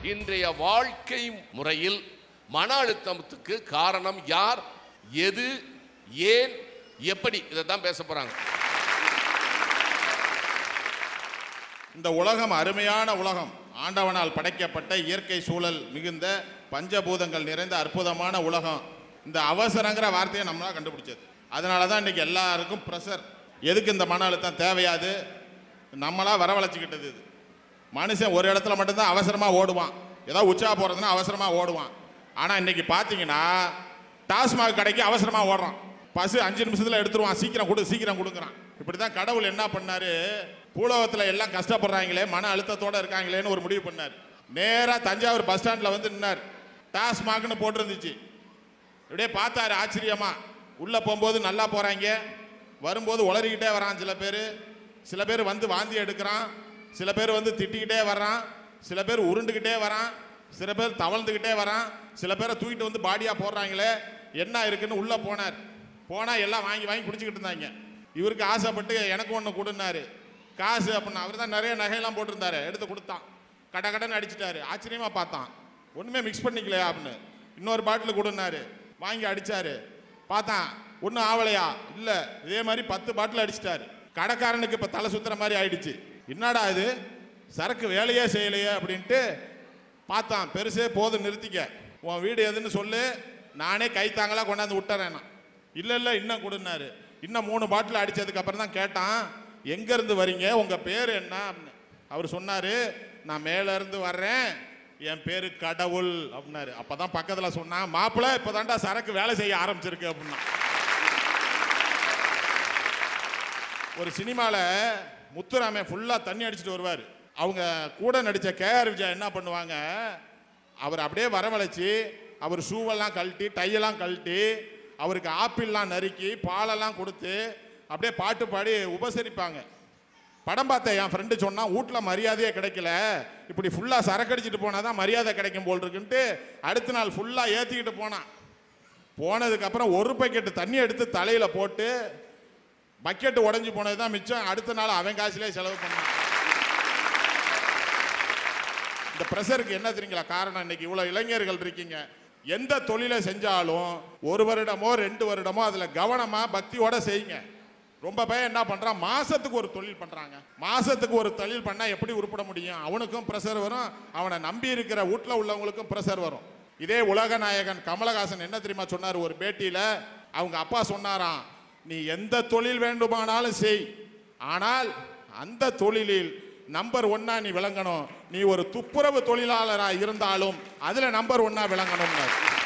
இன்றைய வாழ்க்கை முறையில் மன அழுத்தத்துக்கு காரணம் யார் எது ஏன் எப்படி இதை தான் பேச போறாங்க இந்த உலகம் அருமையான உலகம் ஆண்டவனால் படைக்கப்பட்ட இயற்கை சூழல் மிகுந்த பஞ்சபூதங்கள் நிறைந்த அற்புதமான உலகம் இந்த அவசரங்கிற வார்த்தையை நம்மளா கண்டுபிடிச்சது அதனால தான் இன்னைக்கு எல்லாருக்கும் ப்ரெஷர் எதுக்கு இந்த மன அழுத்தம் தேவையாது நம்மளா வரவழைச்சிக்கிட்டது இது மனுஷன் ஒரு இடத்துல மட்டும்தான் அவசரமாக ஓடுவான் ஏதாவது உச்சா போகிறதுனா அவசரமாக ஓடுவான் ஆனால் இன்னைக்கு பார்த்தீங்கன்னா டாஸ்மாக் கடைக்கு அவசரமாக ஓடுறான் பசு அஞ்சு நிமிஷத்தில் எடுத்துருவான் சீக்கிரம் கொடு சீக்கிரம் கொடுக்குறான் இப்படி தான் கடவுள் என்ன பண்ணாரு பூலோகத்தில் எல்லாம் கஷ்டப்படுறாங்களே மன அழுத்தத்தோட இருக்காங்களேன்னு ஒரு முடிவு பண்ணார் நேராக தஞ்சாவூர் பஸ் ஸ்டாண்டில் வந்து நின்னார் டாஸ்மாக்னு போட்டிருந்துச்சு இப்படியே பார்த்தாரு ஆச்சரியமா உள்ளே போகும்போது நல்லா போகிறாங்க வரும்போது உளறிக்கிட்டே வரான் சில பேர் சில பேர் வந்து வாந்தி எடுக்கிறான் சில பேர் வந்து திட்டிக்கிட்டே வர்றான் சில பேர் உருண்டுக்கிட்டே வரான் சில பேர் தவழ்ந்துக்கிட்டே வரான் சில பேரை தூக்கிட்டு வந்து பாடியாக போடுறாங்களே என்ன இருக்குன்னு உள்ளே போனார் போனால் எல்லாம் வாங்கி வாங்கி குடிச்சிக்கிட்டு இருந்தாங்க இவருக்கு ஆசைப்பட்டு எனக்கு ஒன்று கொடுன்னாரு காசு அப்படின்னு அவர் தான் நிறைய நகையெல்லாம் போட்டிருந்தாரு எடுத்து கொடுத்தான் கட கடன்னு அடிச்சிட்டாரு ஆச்சரியமாக பார்த்தான் ஒன்றுமே மிக்ஸ் பண்ணிக்கலையா அப்படின்னு இன்னொரு பாட்டில் கொடுன்னாரு வாங்கி அடிச்சாரு பார்த்தான் ஒன்றும் ஆவலையா இல்லை இதே மாதிரி பத்து பாட்டில் அடிச்சிட்டாரு கடைக்காரனுக்கு இப்போ தலை சுத்துற மாதிரி ஆயிடுச்சு என்னடா இது சரக்கு வேலையே செய்யலையே அப்படின்ட்டு பார்த்தான் பெருசே போதும் நிறுத்திக்க உன் வீடு எதுன்னு சொல்லு நானே கைத்தாங்களா கொண்டாந்து விட்டுறேன் நான் இல்லை இல்லை இன்னும் கொடுன்னாரு இன்னும் மூணு பாட்டில் அடிச்சதுக்கு அப்புறம் தான் கேட்டான் எங்கேருந்து வரீங்க உங்கள் பேர் என்ன அப்படின்னு. அவர் சொன்னார் நான் மேல இருந்து வர்றேன் என் பேரு கடவுள் அப்படின்னாரு அப்பதான் பக்கத்துல சொன்னான் மாப்பிள்ளை இப்பதான்டா சரக்கு வேலை செய்ய ஆரம்பிச்சிருக்கு அப்படின்னா ஒரு சினிமால முத்துராமே ஃபுல்லா தண்ணி அடிச்சிட்டு வருவார் அவங்க கூட நடிச்ச கேஆர் விஜயா என்ன பண்ணுவாங்க அவர் அப்படியே வரவழைச்சு அவர் ஷூவெல்லாம் கழட்டி டையெல்லாம் கழட்டி அவருக்கு ஆப்பிள்லாம் நறுக்கி பாலெல்லாம் கொடுத்து அப்படியே பாட்டு பாடி உபசரிப்பாங்க படம் பார்த்த என் ஃப்ரெண்டு சொன்னான் வீட்டில் மரியாதையே கிடைக்கல இப்படி ஃபுல்லாக சரக்கடிச்சிட்டு போனால் தான் மரியாதை கிடைக்கும் போல் இருக்குன்ட்டு அடுத்த நாள் ஃபுல்லாக ஏற்றிக்கிட்டு போனான் போனதுக்கப்புறம் ஒரு பக்கெட்டு தண்ணி எடுத்து தலையில் போட்டு பக்கெட்டு உடஞ்சி போனது தான் மிச்சம் அடுத்த நாள் அவன் காசுலேயே செலவு பண்ணான் இந்த ப்ரெஷருக்கு என்ன தெரியுங்களா காரணம் இன்னைக்கு இவ்வளோ இளைஞர்கள் இருக்கீங்க எந்த தொழிலை செஞ்சாலும் ஒரு வருடமோ ரெண்டு வருடமோ அதில் கவனமாக பக்தியோட செய்யுங்க ரொம்ப பேர் என்ன பண்ணுறான் மாசத்துக்கு ஒரு தொழில் பண்ணுறாங்க மாசத்துக்கு ஒரு தொழில் பண்ணால் எப்படி உருப்பட முடியும் அவனுக்கும் ப்ரெஷர் வரும் அவனை நம்பி இருக்கிற வீட்டில் உள்ளவங்களுக்கும் ப்ரெஷர் வரும் இதே உலக நாயகன் கமலஹாசன் என்ன தெரியுமா சொன்னார் ஒரு பேட்டியில் அவங்க அப்பா சொன்னாராம் நீ எந்த தொழில் வேண்டுமானாலும் செய் ஆனால் அந்த தொழிலில் நம்பர் ஒன்னா நீ விளங்கணும் நீ ஒரு துப்புரவு தொழிலாளராக இருந்தாலும் அதில் நம்பர் ஒன்னா விளங்கணும்னு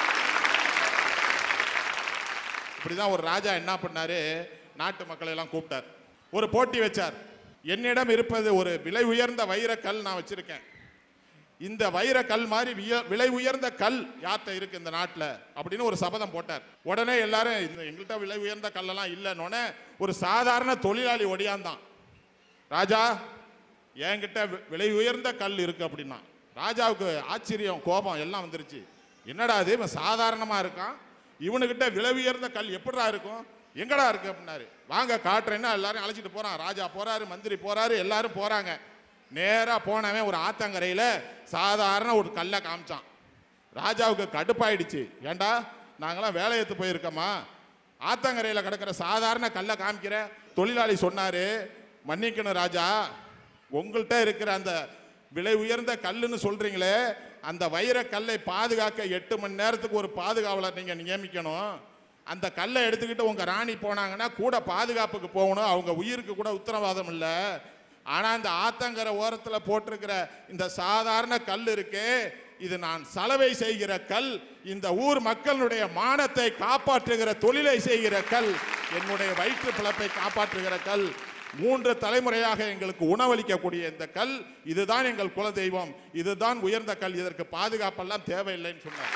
இப்படிதான் ஒரு ராஜா என்ன பண்ணாரு நாட்டு மக்களை எல்லாம் கூப்பிட்டார் ஒரு போட்டி வச்சார் என்னிடம் இருப்பது ஒரு விலை உயர்ந்த வைரக்கல் நான் வச்சிருக்கேன் இந்த வைரக்கல் மாதிரி விய- விலை உயர்ந்த கல் யார்கிட்ட இருக்கு இந்த நாட்டில் அப்படின்னு ஒரு சபதம் போட்டார் உடனே எல்லாரும் இந்த எங்கள்கிட்ட விலை உயர்ந்த கல்லெல்லாம் இல்லைன்னொடனே ஒரு சாதாரண தொழிலாளி ஒடியாந்தான் ராஜா என்கிட்ட வி- விலை உயர்ந்த கல் இருக்கு அப்படின்னா ராஜாவுக்கு ஆச்சரியம் கோபம் எல்லாம் வந்துருச்சு என்னடா இது இவன் சாதாரணமா இருக்கான் இவனுக்கிட்ட விலை உயர்ந்த கல் எப்படிடா இருக்கும் எங்கடா இருக்கு அப்படின்னாரு வாங்க காட்டுறேன்னா எல்லாரும் அழைச்சிட்டு போறான் ராஜா போறாரு மந்திரி போறாரு எல்லாரும் போறாங்க நேரா போனவன் ஒரு ஆத்தங்கரையில சாதாரண ஒரு கல்லை காமிச்சான் ராஜாவுக்கு கடுப்பாயிடுச்சு ஏண்டா நாங்களாம் வேலையத்து போயிருக்கோமா ஆத்தங்கரையில் கிடக்கிற சாதாரண கல்லை காமிக்கிற தொழிலாளி சொன்னாரு மன்னிக்கணும் ராஜா உங்கள்கிட்ட இருக்கிற அந்த விலை உயர்ந்த கல்லுன்னு சொல்றீங்களே அந்த வைர கல்லை பாதுகாக்க எட்டு மணி நேரத்துக்கு ஒரு பாதுகாவலர் நீங்க நியமிக்கணும் அந்த கல்லை எடுத்துக்கிட்டு உங்க ராணி போனாங்கன்னா கூட பாதுகாப்புக்கு போகணும் அவங்க உயிருக்கு கூட உத்தரவாதம் இல்லை ஆனா இந்த ஆத்தங்கரை ஓரத்துல போட்டிருக்கிற இந்த சாதாரண கல் இருக்கே இது நான் சலவை செய்கிற கல் இந்த ஊர் மக்களுடைய மானத்தை காப்பாற்றுகிற தொழிலை செய்கிற கல் என்னுடைய வயிற்று பிழப்பை காப்பாற்றுகிற கல் மூன்று தலைமுறையாக எங்களுக்கு உணவளிக்கக்கூடிய இந்த கல் இதுதான் எங்கள் குலதெய்வம் இதுதான் உயர்ந்த கல் இதற்கு பாதுகாப்பெல்லாம் தேவையில்லைன்னு சொன்னார்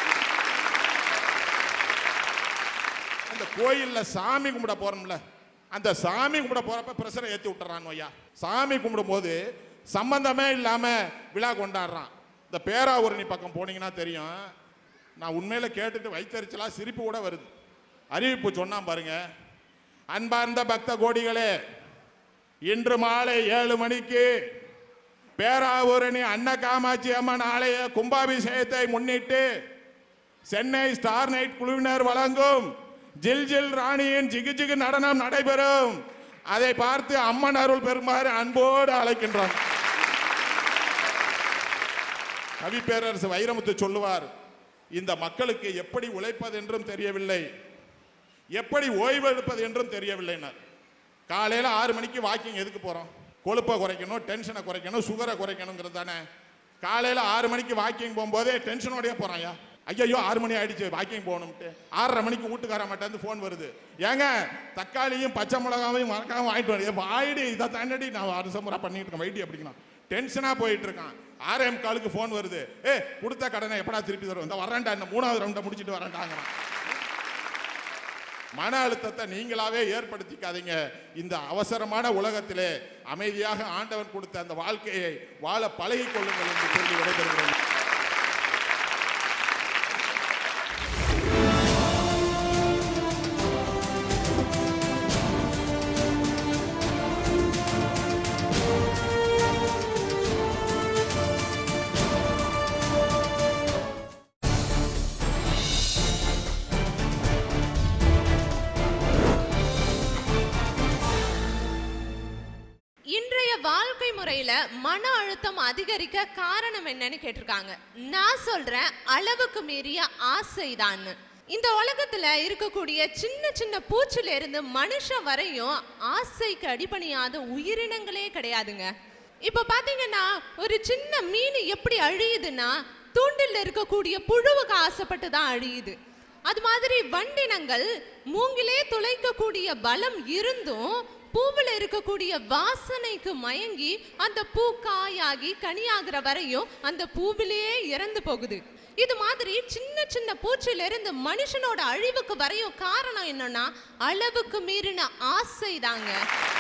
அந்த கோயில்ல சாமி கும்பிட போறோம்ல அந்த சாமி கும்பிட போறப்ப பிரஷரை ஏத்தி விட்டுறான் ஐயா சாமி கும்பிடும் போது சம்பந்தமே இல்லாம விழா கொண்டாடுறான் இந்த பேராவூரணி பக்கம் போனீங்கன்னா தெரியும் நான் உண்மையில கேட்டுட்டு வைத்தறிச்சலா சிரிப்பு கூட வருது அறிவிப்பு சொன்னான் பாருங்க அன்பார்ந்த பக்த கோடிகளே இன்று மாலை ஏழு மணிக்கு பேராவூரணி அன்ன காமாட்சி அம்மன் ஆலய கும்பாபிஷேகத்தை முன்னிட்டு சென்னை ஸ்டார் நைட் குழுவினர் வழங்கும் ஜில் ஜில் ராணியின் ஜிகு ஜிகு நடனம் நடைபெறும் அதை பார்த்து அம்மன் அருள் பெறுமாறு அன்போடு அழைக்கின்றோம் கவி பேரரசு வைரமுத்து சொல்லுவார் இந்த மக்களுக்கு எப்படி உழைப்பது என்றும் தெரியவில்லை எப்படி ஓய்வு எடுப்பது என்றும் தெரியவில்லைனார் காலையில் ஆறு மணிக்கு வாக்கிங் எதுக்கு போகிறோம் கொழுப்பை குறைக்கணும் டென்ஷனை குறைக்கணும் சுகரை குறைக்கணுங்கிறது தானே காலையில் ஆறு மணிக்கு வாக்கிங் போகும்போதே டென்ஷனோடய போகிறான் ஐயா ஐயோ ஆறு மணி ஆயிடுச்சு வாக்கிங் போகணும்ட்டு ஆறரை மணிக்கு வீட்டுக்கார மாட்டேன் ஃபோன் வருது ஏங்க தக்காளியும் பச்சை மிளகாவையும் மறக்காம வாங்கிட்டு வரேன் வாயிடு இதை தாண்டடி நான் வருஷம் முறை பண்ணிட்டு இருக்கேன் வைட்டி அப்படிங்கண்ணா டென்ஷனாக போயிட்டு இருக்கான் ஆர்எம் காலுக்கு ஃபோன் வருது ஏ கொடுத்த கடனை எப்படா திருப்பி தருவோம் இந்த வரேன்டா இந்த மூணாவது ரவுண்டை முடிச்சிட்டு வரேன்டாங்கிறான் மன அழுத்தத்தை நீங்களாவே ஏற்படுத்திக்காதீங்க இந்த அவசரமான உலகத்திலே அமைதியாக ஆண்டவன் கொடுத்த அந்த வாழ்க்கையை வாழ பழகிக் கொள்ளுங்கள் என்று சொல்லி விடைபெறுகிறேன் இன்றைய வாழ்க்கை முறையில மன அழுத்தம் அதிகரிக்க காரணம் என்னன்னு கேட்டிருக்காங்க நான் சொல்றேன் அளவுக்கு மீறிய ஆசைதான்னு இந்த உலகத்துல இருக்கக்கூடிய சின்ன சின்ன பூச்சில இருந்து மனுஷன் வரையும் ஆசைக்கு அடிபணியாத உயிரினங்களே கிடையாதுங்க இப்ப பாத்தீங்கன்னா ஒரு சின்ன மீன் எப்படி அழியுதுன்னா தூண்டில்ல இருக்கக்கூடிய புழுவுக்கு ஆசைப்பட்டு தான் அழியுது அது மாதிரி வண்டினங்கள் மூங்கிலே துளைக்கக்கூடிய பலம் இருந்தும் பூவில் இருக்கக்கூடிய வாசனைக்கு மயங்கி அந்த பூ காயாகி கனியாகிற வரையும் அந்த பூவிலேயே இறந்து போகுது இது மாதிரி சின்ன சின்ன பூச்சில இருந்து மனுஷனோட அழிவுக்கு வரையும் காரணம் என்னன்னா அளவுக்கு மீறின ஆசை தாங்க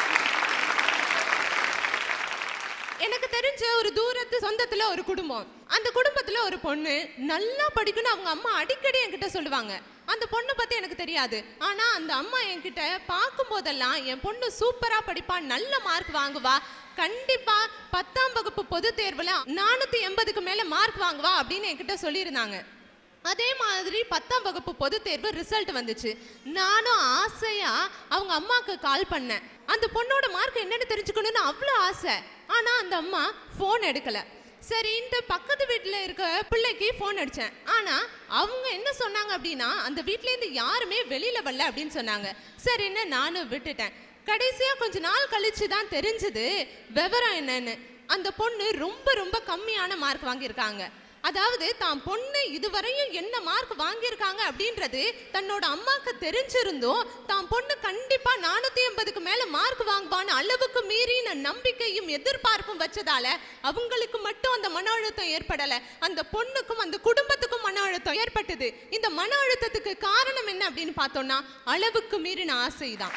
எனக்கு தெரிஞ்ச ஒரு தூரத்து சொந்தத்துல ஒரு குடும்பம் அந்த குடும்பத்துல ஒரு பொண்ணு நல்லா படிக்கணும் அவங்க அம்மா அடிக்கடி என்கிட்ட சொல்லுவாங்க அந்த பொண்ணை பத்தி எனக்கு தெரியாது ஆனா அந்த அம்மா என்கிட்ட பார்க்கும் போதெல்லாம் என் பொண்ணு சூப்பரா படிப்பா நல்ல மார்க் வாங்குவா கண்டிப்பா பத்தாம் வகுப்பு பொது தேர்வுல நானூத்தி எண்பதுக்கு மேல மார்க் வாங்குவா அப்படின்னு என்கிட்ட சொல்லியிருந்தாங்க அதே மாதிரி பத்தாம் வகுப்பு பொது தேர்வு ரிசல்ட் வந்துச்சு நானும் ஆசையா அவங்க அம்மாக்கு கால் பண்ணேன் அந்த பொண்ணோட மார்க் என்னன்னு தெரிஞ்சுக்கணும்னு அவ்வளோ ஆசை ஆனா அந்த அம்மா ஃபோன் எடுக்கல சரின்ட்டு பக்கத்து வீட்டில் இருக்க பிள்ளைக்கு ஃபோன் அடித்தேன் ஆனால் அவங்க என்ன சொன்னாங்க அப்படின்னா அந்த வீட்டிலேருந்து யாருமே வெளியில் வரல அப்படின்னு சொன்னாங்க சரின்னு நானும் விட்டுட்டேன் கடைசியாக கொஞ்ச நாள் கழிச்சு தான் தெரிஞ்சது விவரம் என்னன்னு அந்த பொண்ணு ரொம்ப ரொம்ப கம்மியான மார்க் வாங்கியிருக்காங்க அதாவது தான் பொண்ணு இதுவரையும் என்ன மார்க் வாங்கியிருக்காங்க அப்படின்றது தன்னோட அம்மாக்கு தெரிஞ்சிருந்தும் தான் பொண்ணு கண்டிப்பா நானூத்தி எண்பதுக்கு மேல மார்க் வாங்குவான்னு அளவுக்கு மீறின நம்பிக்கையும் எதிர்பார்ப்பும் வச்சதால அவங்களுக்கு மட்டும் அந்த மன அழுத்தம் ஏற்படல அந்த பொண்ணுக்கும் அந்த குடும்பத்துக்கும் மன அழுத்தம் ஏற்பட்டது இந்த மன அழுத்தத்துக்கு காரணம் என்ன அப்படின்னு பார்த்தோம்னா அளவுக்கு மீறின ஆசைதான்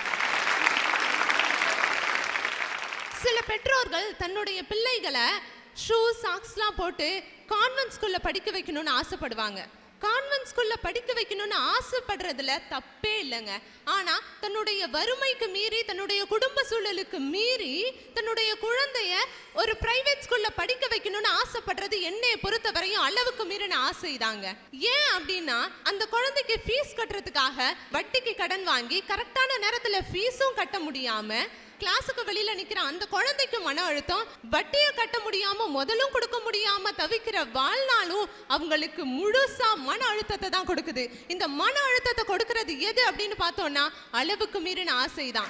சில பெற்றோர்கள் தன்னுடைய பிள்ளைகளை ஷூ சாக்ஸ்லாம் போட்டு கான்வென்ட் ஸ்கூல்ல படிக்க வைக்கணும்னு ஆசைப்படுவாங்க கான்வென்ட் ஸ்கூல்ல படிக்க வைக்கணும்னு ஆசைப்படுறதுல தப்பே இல்லைங்க ஆனா தன்னுடைய வறுமைக்கு மீறி தன்னுடைய குடும்ப சூழலுக்கு மீறி தன்னுடைய குழந்தைய ஒரு பிரைவேட் ஸ்கூல்ல படிக்க வைக்கணும்னு ஆசைப்படுறது என்னைய பொறுத்தவரையும் அளவுக்கு மீறின ஆசைதாங்க ஏன் அப்படின்னா அந்த குழந்தைக்கு ஃபீஸ் கட்டுறதுக்காக வட்டிக்கு கடன் வாங்கி கரெக்டான நேரத்துல ஃபீஸும் கட்ட முடியாம கிளாஸுக்கு வெளியில நிக்கிற அந்த குழந்தைக்கு மன அழுத்தம் வட்டியை கட்ட முடியாம முதலும் கொடுக்க முடியாம தவிக்கிற வாழ்நாளும் அவங்களுக்கு முழுசா மன அழுத்தத்தை தான் கொடுக்குது இந்த மன அழுத்தத்தை கொடுக்கறது எது அப்படின்னு பார்த்தோம்னா அளவுக்கு மீறின ஆசைதான்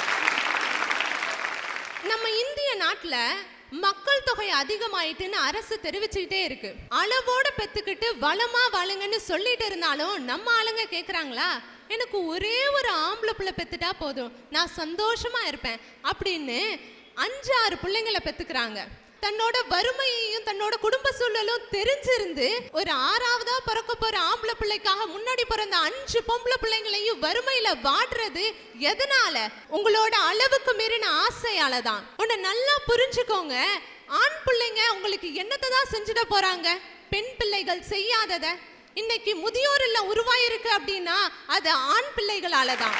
நம்ம இந்திய நாட்டுல மக்கள் தொகை அதிகமாயிட்டுன்னு அரசு தெரிவிச்சுக்கிட்டே இருக்கு அளவோட பெத்துக்கிட்டு வளமா வாழுங்கன்னு சொல்லிட்டு இருந்தாலும் நம்ம ஆளுங்க கேக்குறாங்களா எனக்கு ஒரே ஒரு ஆம்பளை பிள்ளை பெத்துட்டா போதும் நான் சந்தோஷமா இருப்பேன் அப்படின்னு அஞ்சு ஆறு பிள்ளைங்களை பெத்துக்கிறாங்க தன்னோட வறுமையையும் தன்னோட குடும்ப சூழலும் தெரிஞ்சிருந்து ஒரு ஆறாவதா பிறக்க போற ஆம்பளை பிள்ளைக்காக முன்னாடி பிறந்த அஞ்சு பொம்பளை பிள்ளைங்களையும் வறுமையில வாடுறது எதனால உங்களோட அளவுக்கு மீறின ஆசையால தான் உன்னை நல்லா புரிஞ்சுக்கோங்க ஆண் பிள்ளைங்க உங்களுக்கு என்னத்தை தான் செஞ்சுட போறாங்க பெண் பிள்ளைகள் செய்யாதத இன்னைக்கு முதியோர் இல்லம் உருவாயிருக்கு அப்படின்னா அது ஆண் பிள்ளைகளால தான்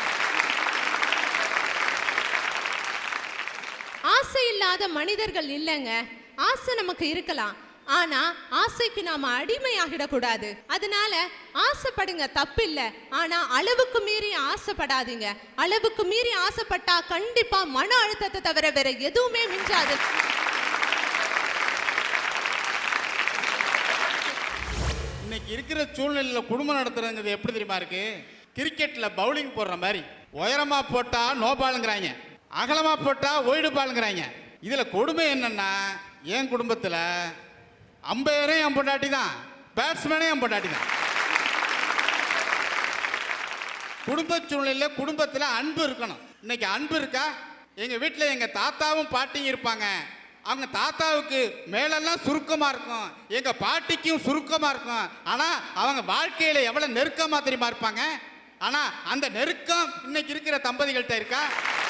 ஆசை இல்லாத மனிதர்கள் இல்லைங்க ஆசை நமக்கு இருக்கலாம் ஆனா ஆசைக்கு நாம அடிமையாகிடக்கூடாது அதனால ஆசைப்படுங்க தப்பில்ல ஆனா அளவுக்கு மீறி ஆசைப்படாதீங்க அளவுக்கு மீறி ஆசைப்பட்டா கண்டிப்பா மன அழுத்தத்தை தவிர வேற எதுவுமே மிஞ்சாது இன்னைக்கு இருக்கிற சூழ்நிலையில் குடும்பம் நடத்துறதுங்கிறது எப்படி தெரியுமா இருக்கு கிரிக்கெட்டில் பவுலிங் போடுற மாதிரி உயரமா போட்டா நோ பாலுங்கிறாங்க அகலமா போட்டா ஒய்டு பாலுங்கிறாங்க இதில் கொடுமை என்னன்னா என் குடும்பத்தில் அம்பையரே என் பொண்டாட்டி தான் பேட்ஸ்மேனே என் பொண்டாட்டி தான் குடும்ப சூழ்நிலையில் குடும்பத்தில் அன்பு இருக்கணும் இன்னைக்கு அன்பு இருக்கா எங்கள் வீட்டில் எங்கள் தாத்தாவும் பாட்டியும் இருப்பாங்க அவங்க தாத்தாவுக்கு மேலெல்லாம் சுருக்கமாக இருக்கும் எங்கள் பாட்டிக்கும் சுருக்கமாக இருக்கும் ஆனால் அவங்க வாழ்க்கையில் எவ்வளோ நெருக்கமாக தெரியுமா இருப்பாங்க ஆனால் அந்த நெருக்கம் இன்னைக்கு இருக்கிற தம்பதிகள்கிட்ட இருக்கா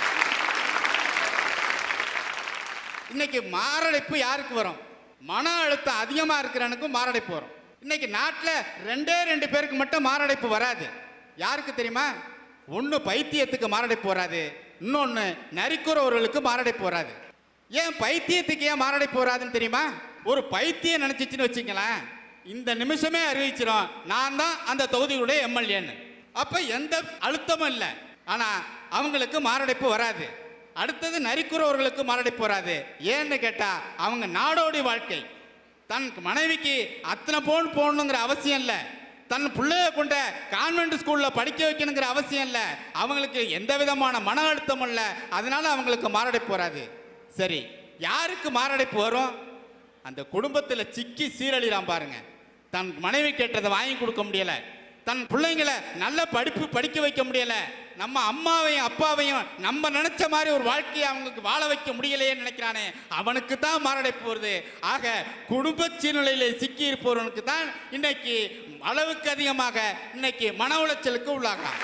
இன்னைக்கு மாரடைப்பு யாருக்கு வரும் மன அழுத்தம் அதிகமாக இருக்கிறவனுக்கும் மாரடைப்பு வரும் இன்னைக்கு நாட்டில் ரெண்டே ரெண்டு பேருக்கு மட்டும் மாரடைப்பு வராது யாருக்கு தெரியுமா ஒன்று பைத்தியத்துக்கு மாரடைப்பு வராது இன்னொன்று நரிக்குறவர்களுக்கு மாரடைப்பு வராது ஏன் பைத்தியத்துக்கு ஏன் மாரடைப்பு வராதுன்னு தெரியுமா ஒரு பைத்தியம் நினச்சிச்சின்னு வச்சுங்களேன் இந்த நிமிஷமே அறிவிச்சிடும் நான் தான் அந்த தொகுதியுடைய எம்எல்ஏன்னு அப்போ எந்த அழுத்தமும் இல்லை ஆனால் அவங்களுக்கு மாரடைப்பு வராது அடுத்தது நரிக்குறவர்களுக்கு மாரடைப்பு வராது ஏன்னு கேட்டா அவங்க நாடோடி வாழ்க்கை தன் மனைவிக்கு அத்தனை பவுன் போடணுங்கிற அவசியம் இல்லை தன் பிள்ளைய கொண்ட கான்வென்ட் ஸ்கூல்ல படிக்க வைக்கணுங்கிற அவசியம் இல்லை அவங்களுக்கு எந்த விதமான மன அழுத்தமும் இல்லை அதனால அவங்களுக்கு மாரடைப்பு வராது சரி யாருக்கு மாரடைப்பு வரும் அந்த குடும்பத்தில் சிக்கி சீரழிறான் பாருங்க தன் மனைவி கேட்டதை வாங்கி கொடுக்க முடியல தன் பிள்ளைங்களை நல்ல படிப்பு படிக்க வைக்க முடியல நம்ம அம்மாவையும் அப்பாவையும் நம்ம நினைச்ச மாதிரி ஒரு வாழ்க்கையை அவங்களுக்கு வாழ வைக்க முடியலையேன்னு நினைக்கிறானே அவனுக்கு தான் மாரடைப்பு வருது ஆக குடும்ப சூழ்நிலையில சிக்கி இருப்பவனுக்கு தான் இன்னைக்கு அளவுக்கு அதிகமாக இன்னைக்கு மன உளைச்சலுக்கு உள்ளாகிறான்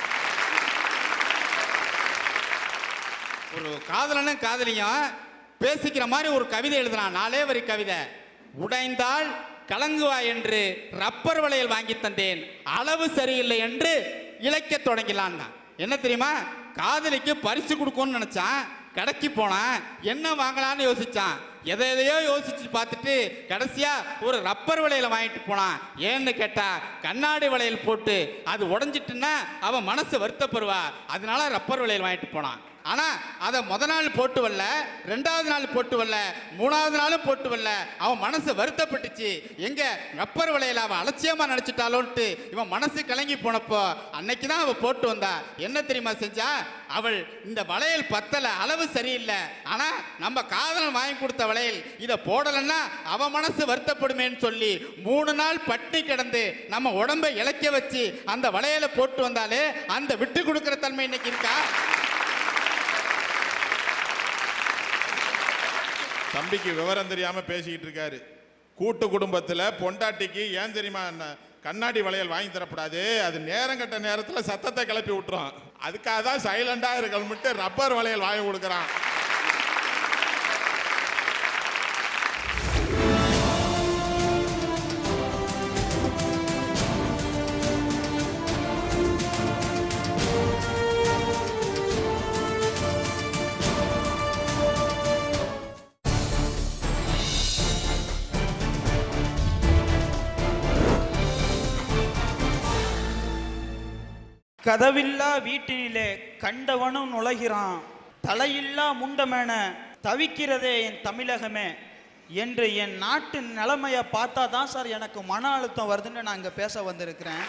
ஒரு காதலனும் காதலியும் பேசிக்கிற மாதிரி ஒரு கவிதை எழுதுனான் நாலே வரி கவிதை உடைந்தால் கலங்குவாய் என்று ரப்பர் வளையல் வாங்கி தந்தேன் அளவு சரியில்லை என்று இழைக்க தொடங்கிலான் என்ன தெரியுமா காதலிக்கு பரிசு கொடுக்கணும்னு நினைச்சான் கடைக்கு போனான் என்ன வாங்கலாம்னு யோசிச்சான் எதை எதையோ யோசிச்சு பார்த்துட்டு கடைசியா ஒரு ரப்பர் வளையலை வாங்கிட்டு போனான் ஏன்னு கேட்டா கண்ணாடி வளையல் போட்டு அது உடஞ்சிட்டுன்னா அவன் மனசு வருத்தப்படுவா அதனால ரப்பர் வளையல் வாங்கிட்டு போனான் ஆனா அதை முத நாள் போட்டு வரல ரெண்டாவது நாள் போட்டு வரல மூணாவது நாளும் போட்டு வரல அவன் மனசு வருத்தப்பட்டுச்சு எங்க ரப்பர் வளையல அவன் அலட்சியமா நினைச்சிட்டாலோன்ட்டு இவன் மனசு கலங்கி போனப்போ அன்னைக்கு தான் அவ போட்டு வந்தா என்ன தெரியுமா செஞ்சா அவள் இந்த வளையல் பத்தல அளவு சரியில்லை ஆனா நம்ம காதலன் வாங்கி கொடுத்த வளையல் இதை போடலைன்னா அவ மனசு வருத்தப்படுமேன்னு சொல்லி மூணு நாள் பட்டி கிடந்து நம்ம உடம்பை இளைக்க வச்சு அந்த வளையலை போட்டு வந்தாலே அந்த விட்டு கொடுக்கிற தன்மை இன்னைக்கு இருக்கா தம்பிக்கு விவரம் தெரியாம பேசிக்கிட்டு இருக்காரு கூட்டு குடும்பத்துல பொண்டாட்டிக்கு ஏன் தெரியுமா என்ன கண்ணாடி வளையல் வாங்கி தரப்படாது அது நேரம் கட்ட நேரத்துல சத்தத்தை கிளப்பி விட்டுரும் அதுக்காக தான் சைலண்டா இருக்கணும்ட்டு ரப்பர் வளையல் வாங்கி கொடுக்குறான் கதவில்லா வீட்டினிலே கண்டவனும் நுழைகிறான் தலையில்லா முண்டமென தவிக்கிறதே என் தமிழகமே என்று என் நாட்டு நிலைமையை பார்த்தா தான் சார் எனக்கு மன அழுத்தம் வருதுன்னு நான் இங்கே பேச வந்திருக்கிறேன்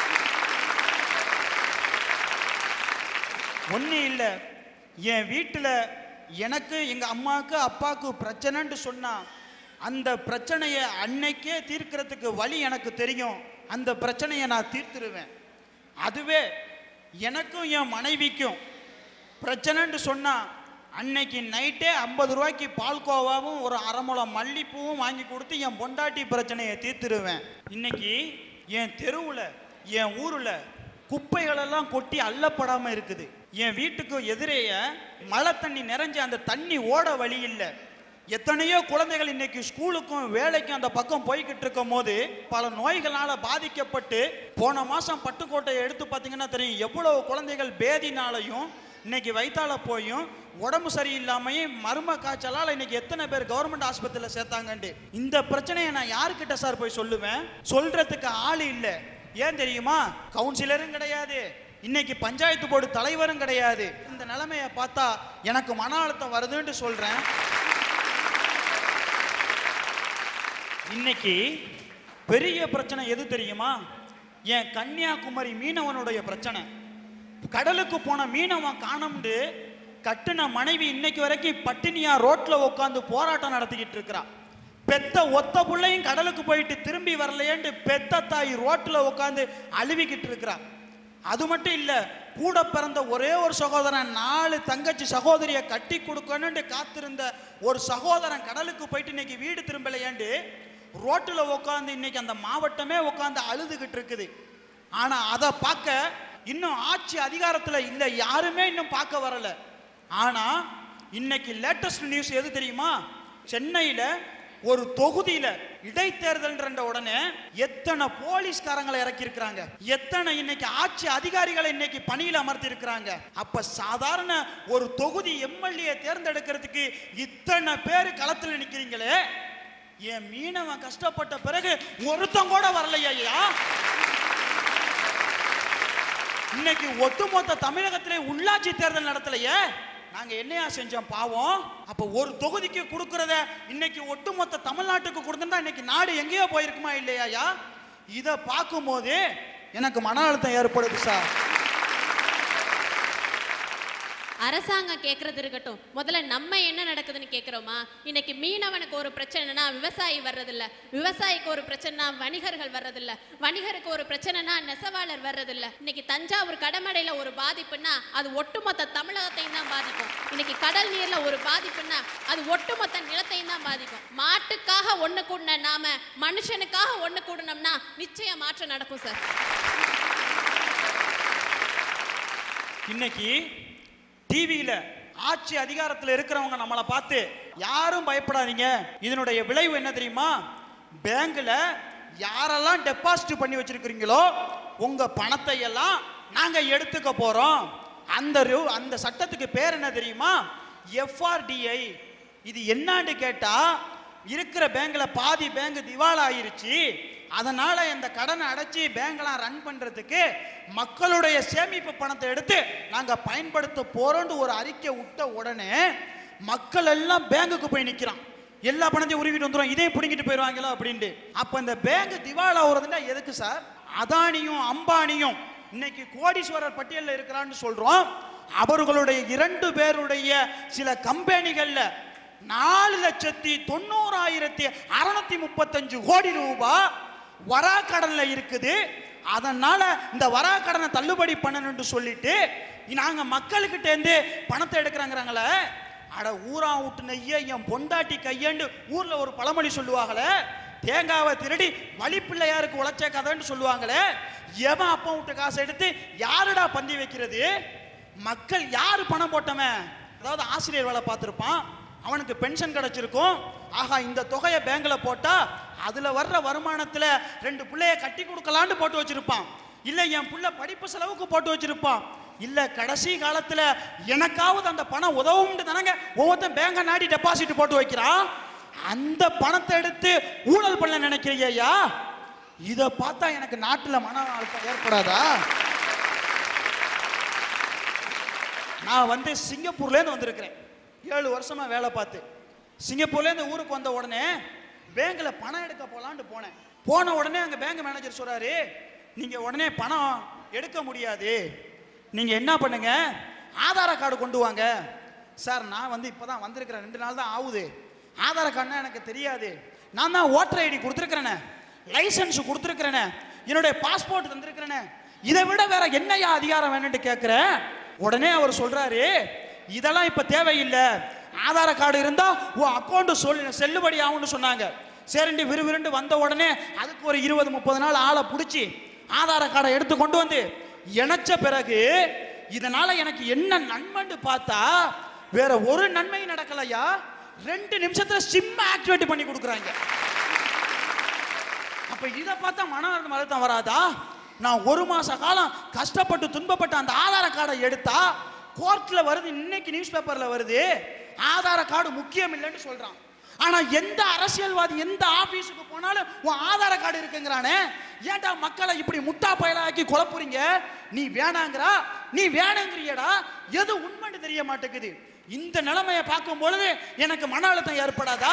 ஒன்றும் இல்லை என் வீட்டில் எனக்கு எங்கள் அம்மாவுக்கு அப்பாவுக்கு பிரச்சனைன்னு சொன்னால் அந்த பிரச்சனையை அன்னைக்கே தீர்க்கறதுக்கு வழி எனக்கு தெரியும் அந்த பிரச்சனையை நான் தீர்த்துருவேன் அதுவே எனக்கும் என் மனைவிக்கும் பிரச்சனைன்னு சொன்னால் அன்னைக்கு நைட்டே ஐம்பது ரூபாய்க்கு பால்கோவாவும் ஒரு அரை முளம் மல்லிப்பூவும் வாங்கி கொடுத்து என் பொண்டாட்டி பிரச்சனையை தீர்த்துருவேன் இன்னைக்கு என் தெருவில் என் ஊரில் குப்பைகளெல்லாம் கொட்டி அள்ளப்படாமல் இருக்குது என் வீட்டுக்கு எதிரேய மழை தண்ணி நிறைஞ்சு அந்த தண்ணி ஓட வழி இல்லை எத்தனையோ குழந்தைகள் இன்னைக்கு ஸ்கூலுக்கும் வேலைக்கும் அந்த பக்கம் போய்கிட்டு இருக்கும் போது பல நோய்களால பாதிக்கப்பட்டு போன மாசம் பட்டுக்கோட்டையை எடுத்து பார்த்தீங்கன்னா தெரியும் எவ்வளவு குழந்தைகள் பேதினாலையும் இன்னைக்கு வயித்தால போயும் உடம்பு சரியில்லாமையும் மர்ம காய்ச்சலால் இன்னைக்கு எத்தனை பேர் கவர்மெண்ட் ஆஸ்பத்திரியில் சேர்த்தாங்கன்ட்டு இந்த பிரச்சனையை நான் யாருக்கிட்ட சார் போய் சொல்லுவேன் சொல்றதுக்கு ஆள் இல்லை ஏன் தெரியுமா கவுன்சிலரும் கிடையாது இன்னைக்கு பஞ்சாயத்து போர்டு தலைவரும் கிடையாது இந்த நிலைமையை பார்த்தா எனக்கு மன அழுத்தம் வருதுன்னு சொல்றேன் இன்னைக்கு பெரிய பிரச்சனை எது தெரியுமா என் கன்னியாகுமரி மீனவனுடைய பிரச்சனை கடலுக்கு போன மீனவன் காணோம்னு கட்டுன மனைவி இன்னைக்கு வரைக்கும் பட்டினியா ரோட்ல உட்காந்து போராட்டம் நடத்திக்கிட்டு இருக்கிறா பெத்த ஒத்த புள்ளையும் கடலுக்கு போயிட்டு திரும்பி வரலையேன்ட்டு பெத்த தாய் ரோட்ல உட்காந்து அழுவிக்கிட்டு இருக்கிறா அது மட்டும் இல்ல கூட பிறந்த ஒரே ஒரு சகோதரன் நாலு தங்கச்சி சகோதரியை கட்டி கொடுக்கணும்னு காத்திருந்த ஒரு சகோதரன் கடலுக்கு போயிட்டு இன்னைக்கு வீடு திரும்பலையாண்டு ரோட்டில் உட்காந்து இன்னைக்கு அந்த மாவட்டமே உட்காந்து அழுதுகிட்டு இருக்குது ஆனா அதை பார்க்க இன்னும் ஆட்சி அதிகாரத்தில் இல்லை யாருமே இன்னும் பார்க்க வரல ஆனா இன்னைக்கு லேட்டஸ்ட் நியூஸ் எது தெரியுமா சென்னையில ஒரு தொகுதியில இடைத்தேர்தல்ன்ற உடனே எத்தனை போலீஸ்காரங்களை இறக்கி இருக்கிறாங்க எத்தனை இன்னைக்கு ஆட்சி அதிகாரிகளை இன்னைக்கு பணியில் அமர்த்தி இருக்கிறாங்க அப்ப சாதாரண ஒரு தொகுதி எம்எல்ஏ தேர்ந்தெடுக்கிறதுக்கு இத்தனை பேர் களத்தில் நிக்கிறீங்களே என் மீனவன் கஷ்டப்பட்ட பிறகு ஒருத்தன் கூட வரலையா ஐயா இன்னைக்கு ஒட்டுமொத்த தமிழகத்திலே உள்ளாட்சி தேர்தல் நடத்தலையே நாங்க என்னையா செஞ்சோம் பாவம் அப்ப ஒரு தொகுதிக்கு கொடுக்கறத இன்னைக்கு ஒட்டுமொத்த தமிழ்நாட்டுக்கு கொடுத்திருந்தா இன்னைக்கு நாடு எங்கேயோ போயிருக்குமா இல்லையாயா இதை பார்க்கும்போது எனக்கு மன அழுத்தம் ஏற்படுது சார் அரசாங்கம் கேட்கறது இருக்கட்டும் முதல்ல நம்ம என்ன நடக்குதுன்னு கேட்குறோமா இன்னைக்கு மீனவனுக்கு ஒரு பிரச்சனைனா விவசாயி வர்றதில்ல விவசாயிக்கு ஒரு பிரச்சனைனா வணிகர்கள் வர்றதில்ல வணிகருக்கு ஒரு பிரச்சனைனா நெசவாளர் வர்றதில்ல இன்னைக்கு தஞ்சாவூர் கடமடையில் ஒரு பாதிப்புன்னா அது ஒட்டுமொத்த தமிழகத்தையும் தான் பாதிக்கும் இன்னைக்கு கடல் நீர்ல ஒரு பாதிப்புன்னா அது ஒட்டுமொத்த நிலத்தையும் தான் பாதிக்கும் மாட்டுக்காக ஒன்று கூடின நாம மனுஷனுக்காக ஒன்று கூடணும்னா நிச்சயம் மாற்றம் நடக்கும் சார் இன்னைக்கு டிவியில ஆட்சி அதிகாரத்தில் இருக்கிறவங்க நம்மளை பார்த்து யாரும் பயப்படாதீங்க இதனுடைய விளைவு என்ன தெரியுமா பேங்க்ல யாரெல்லாம் டெபாசிட் பண்ணி வச்சிருக்கிறீங்களோ உங்க பணத்தை எல்லாம் நாங்க எடுத்துக்க போறோம் அந்த ரு- அந்த சட்டத்துக்கு பேர் என்ன தெரியுமா எஃப்ஆர்டிஐ இது என்னான்னு கேட்டா இருக்கிற பேங்க்ல பாதி பேங்க் திவால் ஆயிருச்சு அதனால இந்த கடனை அடைச்சி பேங்க்லாம் ரன் பண்றதுக்கு மக்களுடைய சேமிப்பு பணத்தை எடுத்து நாங்க பயன்படுத்த போறோம்னு ஒரு அறிக்கை விட்ட உடனே மக்கள் எல்லாம் பேங்குக்கு போய் நிக்கிறான் எல்லா பணத்தையும் உருவிட்டு வந்துரும் இதையும் பிடிங்கிட்டு போயிடுவாங்களோ அப்படின்ட்டு அப்ப இந்த பேங்க் திவால் ஆகுறதுன்னா எதுக்கு சார் அதானியும் அம்பானியும் இன்னைக்கு கோடீஸ்வரர் பட்டியலில் இருக்கிறான்னு சொல்றோம் அவர்களுடைய இரண்டு பேருடைய சில கம்பெனிகள்ல நாலு லட்சத்தி தொண்ணூறாயிரத்தி அறுநூத்தி முப்பத்தஞ்சு கோடி ரூபாய் வராக்கடன்ல இருக்குது அதனால இந்த வராக்கடனை தள்ளுபடி பண்ணணும்னு சொல்லிட்டு நாங்க மக்கள்கிட்ட இருந்து பணத்தை எடுக்கிறாங்கிறாங்களே அட ஊரா விட்டு நெய்ய என் பொண்டாட்டி கையண்டு ஊர்ல ஒரு பழமொழி சொல்லுவாங்களே தேங்காவை திருடி வழிப்பிள்ளையாருக்கு உழைச்ச கதைன்னு சொல்லுவாங்களே எவன் அப்பா விட்டு காசை எடுத்து யாருடா பந்தி வைக்கிறது மக்கள் யாரு பணம் போட்டவன் அதாவது ஆசிரியர் வேலை பார்த்துருப்பான் அவனுக்கு பென்ஷன் கிடைச்சிருக்கும் ஆஹா இந்த தொகையை பேங்க்ல போட்டா அதுல வர்ற வருமானத்துல ரெண்டு பிள்ளைய கட்டி கொடுக்கலான்னு போட்டு வச்சிருப்பான் இல்ல என் புள்ள படிப்பு செலவுக்கு போட்டு வச்சிருப்பான் இல்ல கடைசி காலத்துல எனக்காவது அந்த பணம் உதவும்னு தானங்க ஒவ்வொருத்தன் பேங்க நாடி டெபாசிட் போட்டு வைக்கிறான் அந்த பணத்தை எடுத்து ஊழல் பண்ண நினைக்கிறீங்க ஐயா இதை பார்த்தா எனக்கு நாட்டுல மன அழுத்தம் ஏற்படாதா நான் வந்து சிங்கப்பூர்லேருந்து வந்திருக்கிறேன் ஏழு வருஷமா வேலை பார்த்து சிங்கப்பூர்லேருந்து ஊருக்கு வந்த உடனே பேங்க்ல பணம் எடுக்க போலான்னு போனேன் போன உடனே அங்கே பேங்க் மேனேஜர் சொல்றாரு நீங்க உடனே பணம் எடுக்க முடியாது நீங்க என்ன பண்ணுங்க ஆதார கார்டு கொண்டு வாங்க சார் நான் வந்து இப்பதான் வந்திருக்கிறேன் ரெண்டு நாள் தான் ஆகுது ஆதார கார்டுனா எனக்கு தெரியாது நான் தான் ஓட்டர் ஐடி கொடுத்துருக்கிறேனே லைசன்ஸ் கொடுத்துருக்கிறேனே என்னுடைய பாஸ்போர்ட் தந்திருக்கிறேனே இதை விட வேற என்னையா அதிகாரம் வேணும்னு கேட்கிறேன் உடனே அவர் சொல்றாரு இதெல்லாம் இப்ப தேவையில்லை ஆதார கார்டு இருந்தா உன் அக்கௌண்ட் சொல் செல்லுபடி ஆகும்னு சொன்னாங்க சரிண்டு விறுவிறுண்டு வந்த உடனே அதுக்கு ஒரு இருபது முப்பது நாள் ஆளை பிடிச்சி ஆதார கார்டை எடுத்து கொண்டு வந்து இணைச்ச பிறகு இதனால எனக்கு என்ன நன்மைன்னு பார்த்தா வேற ஒரு நன்மையும் நடக்கலையா ரெண்டு நிமிஷத்துல சிம் ஆக்டிவேட் பண்ணி கொடுக்குறாங்க அப்ப இதை பார்த்தா மன அழுத்தம் வராதா நான் ஒரு மாச காலம் கஷ்டப்பட்டு துன்பப்பட்டு அந்த ஆதார கார்டை எடுத்தா கோர்ட்ல வருது இன்னைக்கு நியூஸ் பேப்பர்ல வருது ஆதார கார்டு முக்கியம் இல்லைன்னு சொல்றான் ஆனா எந்த அரசியல்வாதி எந்த ஆபீஸுக்கு போனாலும் உன் ஆதார கார்டு இருக்குங்கிறானே ஏன்டா மக்களை இப்படி முட்டா பயலாக்கி குழப்புறீங்க நீ வேணாங்கிறா நீ வேணாங்கிறியடா எது உண்மைன்னு தெரிய மாட்டேங்குது இந்த நிலைமையை பார்க்கும் பொழுது எனக்கு மன அழுத்தம் ஏற்படாதா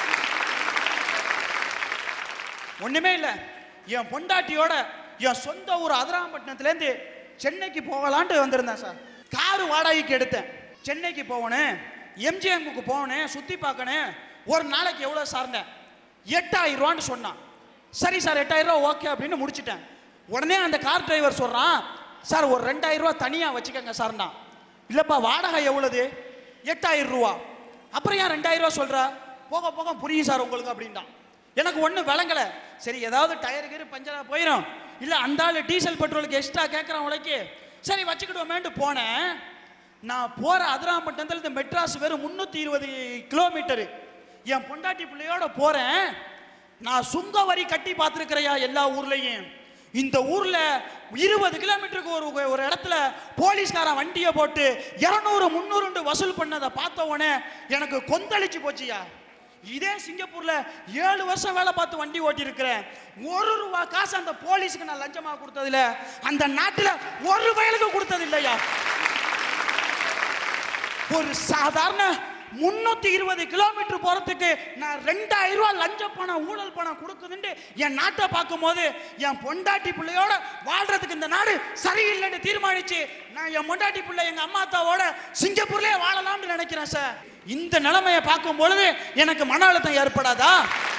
ஒண்ணுமே இல்ல என் பொண்டாட்டியோட என் சொந்த ஊர் அதிராம்பட்டினத்துலேருந்து சென்னைக்கு போகலான்ட்டு வந்திருந்தேன் சார் காரு வாடகைக்கு எடுத்தேன் சென்னைக்கு போகணும் எம்ஜிஎம்க்கு போகணும் சுற்றி பார்க்கணும் ஒரு நாளைக்கு எவ்வளோ சார்ந்தேன் எட்டாயிரம் ரூபான்னு சொன்னான் சரி சார் எட்டாயிரம் ரூபா ஓகே அப்படின்னு முடிச்சிட்டேன் உடனே அந்த கார் டிரைவர் சொல்கிறான் சார் ஒரு ரெண்டாயிரம் ரூபா தனியாக வச்சுக்கோங்க சார்னா இல்லைப்பா வாடகை எவ்வளவு எட்டாயிரம் ரூபா அப்புறம் ஏன் ரெண்டாயிரம் ரூபா சொல்ற போக போக புரியும் சார் உங்களுக்கு அப்படின்ட்டான் எனக்கு ஒன்றும் விளங்கலை சரி ஏதாவது டயர் கீரு பஞ்சராக போயிடும் இல்லை அந்த ஆள் டீசல் பெட்ரோலுக்கு எக்ஸ்ட்ரா கேட்குறான் உனக்கு சரி வச்சுக்கிடுவோமேன்ட்டு போனேன் நான் போகிற அதிராம்பட்டினத்தில் இந்த மெட்ராஸ் வெறும் முந்நூற்றி இருபது கிலோமீட்டரு என் பொண்டாட்டி பிள்ளையோட போகிறேன் நான் சுங்க வரி கட்டி பார்த்துருக்கிறையா எல்லா ஊர்லேயும் இந்த ஊர்ல இருபது கிலோமீட்டருக்கு ஒரு ஒரு இடத்துல போலீஸ்காரன் வண்டியை போட்டு இரநூறு முந்நூறுண்டு வசூல் பண்ணதை பார்த்த உடனே எனக்கு கொந்தளிச்சு போச்சுயா இதே சிங்கப்பூர்ல ஏழு வருஷம் வேலை பார்த்து வண்டி ஓட்டி இருக்கிறேன் ஒரு ரூபா காசு அந்த போலீஸுக்கு நான் லஞ்சமா கொடுத்ததில்ல அந்த நாட்டுல ஒரு வயலுக்கு கொடுத்தது இல்லையா ஒரு சாதாரண முன்னூத்தி இருபது கிலோமீட்டர் போறதுக்கு நான் ரெண்டாயிரம் ரூபாய் லஞ்ச பணம் ஊழல் பணம் கொடுக்குதுன்னு என் நாட்டை பார்க்கும்போது என் பொண்டாட்டி பிள்ளையோட வாழ்றதுக்கு இந்த நாடு சரியில்லைன்னு தீர்மானிச்சு நான் என் பொண்டாட்டி பிள்ளை எங்க அம்மா அத்தாவோட சிங்கப்பூர்லயே வாழலாம்னு நினைக்கிறேன் சார் இந்த நிலைமையை பார்க்கும் பொழுது எனக்கு மன அழுத்தம் ஏற்படாதா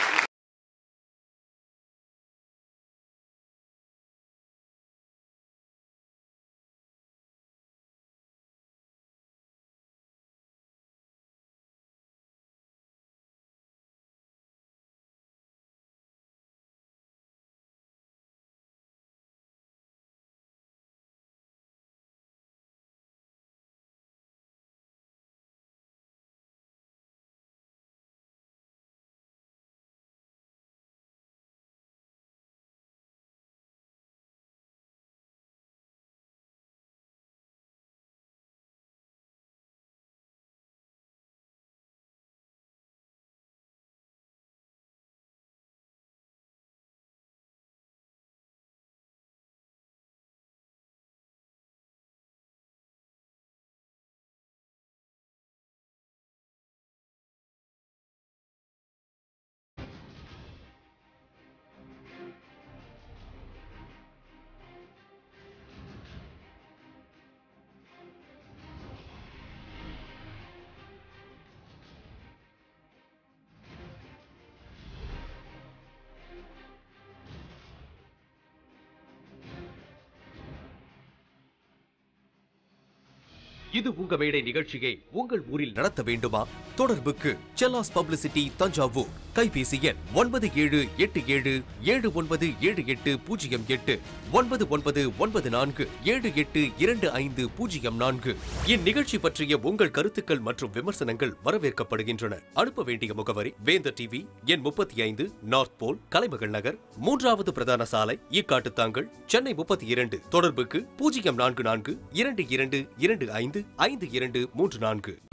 இது உங்க மேடை நிகழ்ச்சியை உங்கள் ஊரில் நடத்த வேண்டுமா தொடர்புக்கு செல்லாஸ் பப்ளிசிட்டி தஞ்சாவூர் கைபேசி எண் ஒன்பது ஏழு எட்டு ஏழு ஏழு ஒன்பது ஏழு எட்டு பூஜ்ஜியம் எட்டு ஒன்பது ஒன்பது ஒன்பது நான்கு ஏழு எட்டு இரண்டு ஐந்து பூஜ்ஜியம் நான்கு இந்நிகழ்ச்சி பற்றிய உங்கள் கருத்துக்கள் மற்றும் விமர்சனங்கள் வரவேற்கப்படுகின்றன அனுப்ப வேண்டிய முகவரி வேந்தர் டிவி எண் முப்பத்தி ஐந்து நார்த் போல் கலைமகள் நகர் மூன்றாவது பிரதான சாலை ஈக்காட்டுத்தாங்கல் சென்னை முப்பத்தி இரண்டு தொடர்புக்கு பூஜ்ஜியம் நான்கு நான்கு இரண்டு இரண்டு இரண்டு ஐந்து ஐந்து இரண்டு மூன்று நான்கு